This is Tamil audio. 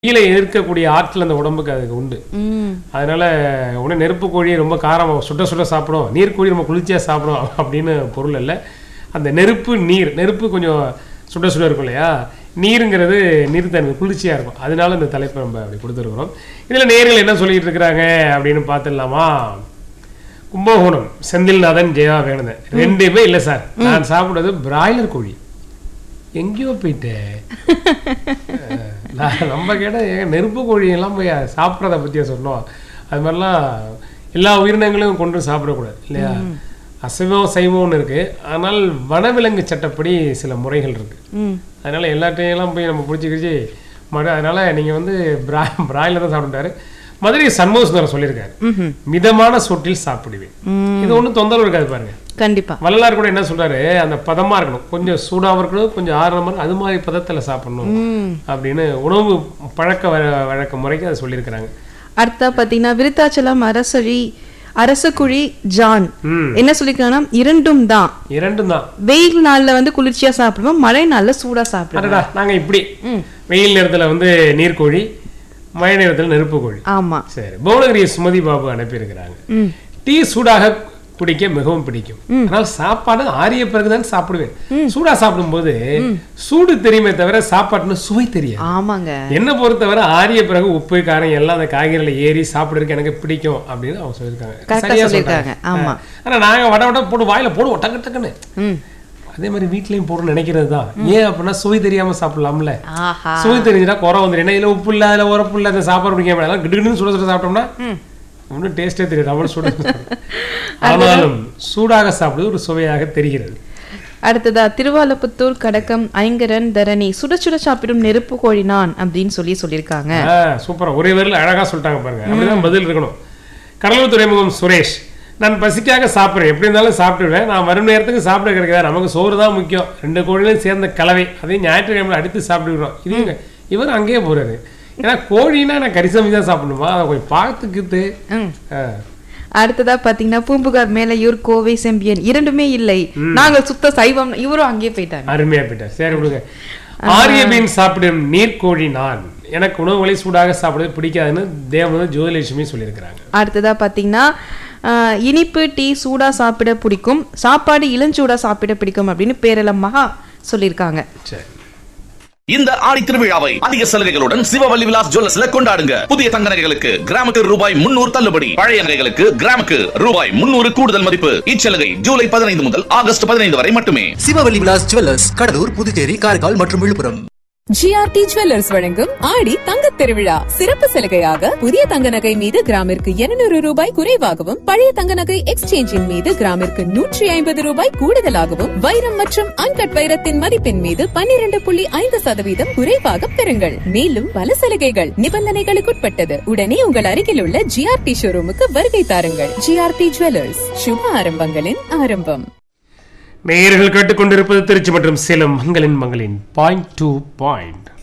கீழே எதிர்க்கக்கூடிய ஆற்றல் அந்த உடம்புக்கு அதுக்கு உண்டு ம் அதனால உடனே நெருப்பு கோழியை ரொம்ப காரம் சுட சுட சாப்பிடும் நீர் கோழி ரொம்ப குளிர்ச்சியாக சாப்பிடும் அப்படின்னு பொருள் இல்லை அந்த நெருப்பு நீர் நெருப்பு கொஞ்சம் சுட சுட இருக்கும் இல்லையா நீருங்கிறது நீர்த்தன்மை குளிர்ச்சியாக இருக்கும் அதனால இந்த தலைப்பை நம்ம அப்படி கொடுத்துருக்குறோம் இதில் நேர்கள் என்ன சொல்லிட்டு இருக்கிறாங்க அப்படின்னு பார்த்துடலாமா கும்பகோணம் செந்தில்நாதன் ஜெயா வேணுதன் ரெண்டுமே இல்லை சார் நான் சாப்பிடுறது பிராய்லர் கோழி எங்கேயோ போயிட்டேன் அஹ், நான் நம்ம கேட்ட ஏன் நெருப்பு கோழியெல்லாம் போய் சாப்பிட்றத பற்றியா சொன்னோம் அது மாதிரிலாம் எல்லா உயிரினங்களையும் கொண்டு சாப்பிடக்கூடாது இல்லையா அசைவம் சைவம்னு இருக்கு ஆனால் வனவிலங்கு சட்டப்படி சில முறைகள் இருக்கு ம் அதனால எல்லாத்தையும் போய் நம்ம பிடிச்சி கிடிச்சி மறு அதனால நீங்க வந்து பிரா பிராய்லர் தான் சாப்பிட்டாரு மதுரை சண்முக சுந்தரம் சொல்லியிருக்காரு ம்ஹும். மிதமான சொட்டில் சாப்பிடுவேன் ம் இது ஒன்றும் தொந்தரவு இருக்காது பாருங்க கண்டிப்பா வள்ளலார் கூட என்ன சொல்றாரு அந்த பதமா இருக்கணும் கொஞ்சம் சூடாகவும் இருக்கணும் கொஞ்சம் ஆறுன மாதிரி அது மாதிரி பதத்துல சாப்பிடணும் ம் அப்படின்னு உணவு பழக்க வழ- வழக்க முறைக்கு அதை சொல்லியிருக்கிறாங்க அடுத்தா பாத்தீங்கன்னா விருத்தாச்சலம் அரசழி அரசக்குழி ஜான் ம் என்ன சொல்லிருக்காங்கன்னா இரண்டும் தான் இரண்டும் தான் வெயில் நாள்ல வந்து குளிர்ச்சியா சாப்பிடுவோம் மழை நாள்ல சூடா சாப்பிடுவோம் அடடா நாங்க இப்படி ம் வெயில் நேரத்துல வந்து நீர்க்கோழி மழை நேரத்துல நெருப்பு கோழி ஆமா சரி புவனகிரி சுமதி பாபு அனுப்பியிருக்கிறாங்க ம் டீ சூடாக குடிக்க மிகவும் பிடிக்கும் ஆனால் சாப்பாடு ஆறிய பிறகுதான் சாப்பிடுவேன் சூடா சாப்பிடும்போது சூடு தெரியுமே தவிர சாப்பாட்டுன்னு சுவை தெரியாது ஆமாங்க என்ன பொறுத்தவரை ஆறிய பிறகு உப்பு காரம் எல்லாம் அந்த காய்கறில ஏறி சாப்பிடுறதுக்கு எனக்கு பிடிக்கும் அப்படின்னு அவங்க சொல்லியிருக்காங்க கரெக்டா சரியா சொல்லியிருக்காங்க சொல்றாங்க. ஆமா ஆனா நாங்க வட வட போட்டு வாயில போடுவோம் டக்கு டக்குன்னு ம் அதே மாதிரி வீட்லயும் போடணும்னு நினைக்கிறது தான் ஏன் அப்படின்னா சுவை தெரியாம சாப்பிடலாம்ல ஆஹா சுவை தெரிஞ்சுட்டா குறை வந்துடும் ஏன்னா இதுல உப்பு இல்ல அதுல உரப்பு இல்ல அந்த சாப்பாடு பிடிக்காம எல்லாம் கிடுகிடுன்னு சுட சுட சாப்பிட்டோம்னா ம் ஒன்றும் டேஸ்டே தெரியாது அவ்வளவு சுட ஆனாலும் சூடாக சாப்பிடுவது ஒரு சுவையாக தெரிகிறது அடுத்ததா திருவாலப்புத்தூர் கடக்கம் ஐங்கரன் தரணி சுட சுட சாப்பிடும் நெருப்பு கோழி நான் அப்படின்னு சொல்லி சொல்லியிருக்காங்க ஆ, சூப்பரா ஒரே வரையில் அழகா சொல்லிட்டாங்க பாருங்க அப்படிதான் பதில் இருக்கணும் கடலூர் துறைமுகம் சுரேஷ் நான் பசிக்காக சாப்பிட்றேன் எப்படி இருந்தாலும் சாப்பிடுவேன் நான் வரும் நேரத்துக்கு சாப்பிட கிடைக்காது நமக்கு சோறு தான் முக்கியம் ரெண்டு கோழிலையும் சேர்ந்த கலவை அதையும் ஞாயிற்றுக்கிழமை அடித்து சாப்பிட்டுக்கிறோம் இது இங்க- இவர் அங்கேயே போறாரு ஏன்னா கோழின்னா நான் கரிசமி தான் சாப்பிடணுமா அதை கொஞ்சம் பார்த்துக்கிட்டு ம் ஆ, அடுத்ததா பாத்தீங்கன்னா பூம்புகார் மேலையூர் கோவை செம்பியன் இரண்டுமே இல்லை நாங்கள் சுத்த சைவம் இவரும் அங்கேயே போயிட்டாங்க அருமையா போயிட்டார் சரி விடுங்க ஆரிய மீன் சாப்பிடும் நீர்க்கோழி நான் எனக்கு உணவுகளை சூடாக சாப்பிடுவது பிடிக்காதுன்னு தேவன் ஜோதிலட்சுமி சொல்லியிருக்கிறாங்க அடுத்ததா பாத்தீங்கன்னா ஆஹ், இனிப்பு டீ சூடா சாப்பிட பிடிக்கும் சாப்பாடு இளஞ்சூடா சாப்பிட பிடிக்கும் அப்படின்னு பேரளம் மகா சொல்லியிருக்காங்க சரி இந்த ஆடி திருவிழாவை அதிக சலுகைகளுடன் சிவவல்லி விலாஸ் ஜுவல்லர்ஸ்ல கொண்டாடுங்க புதிய தங்க நகைகளுக்கு கிராமுக்கு ரூபாய் முன்னூறு தள்ளுபடி பழைய நகைகளுக்கு கிராமுக்கு ரூபாய் முன்னூறு கூடுதல் மதிப்பு இச்சலுகை ஜூலை பதினைந்து முதல் ஆகஸ்ட் பதினைந்து வரை மட்டுமே சிவவல்லி விலாஸ் ஜுவல்லர்ஸ் கடலூர் புதுச்சேரி காரைக்கால் மற்றும் விழுப்புரம் ஜிஆர்டி ஜுவல்லர்ஸ் வழங்கும் ஆடி தங்கத் திருவிழா சிறப்பு சலுகையாக புதிய தங்க நகை மீது கிராமிற்கு 200 ரூபாய் குறைவாகவும் பழைய தங்க நகை எக்ஸ்சேஞ்சின் மீது கிராமிற்கு நூற்றி ஐம்பது ரூபாய் கூடுதலாகவும் வைரம் மற்றும் அன்கட் வைரத்தின் மதிப்பின் மீது 12.5% புள்ளி ஐந்து சதவீதம் குறைவாக பெறுங்கள் மேலும் பல சலுகைகள் நிபந்தனைகளுக்குட்பட்டது உடனே உங்கள் அருகில் உள்ள ஜிஆர்டி ஷோரூமுக்கு வருகை தாருங்கள் ஜிஆர்டி ஜுவல்லர்ஸ் சுப ஆரம்பங்களின் ஆரம்பம் நேயர்கள் கேட்டுக்கொண்டிருப்பது திருச்சி மற்றும் சேலம் மங்களின் மங்களின் பாயிண்ட் டு பாயிண்ட்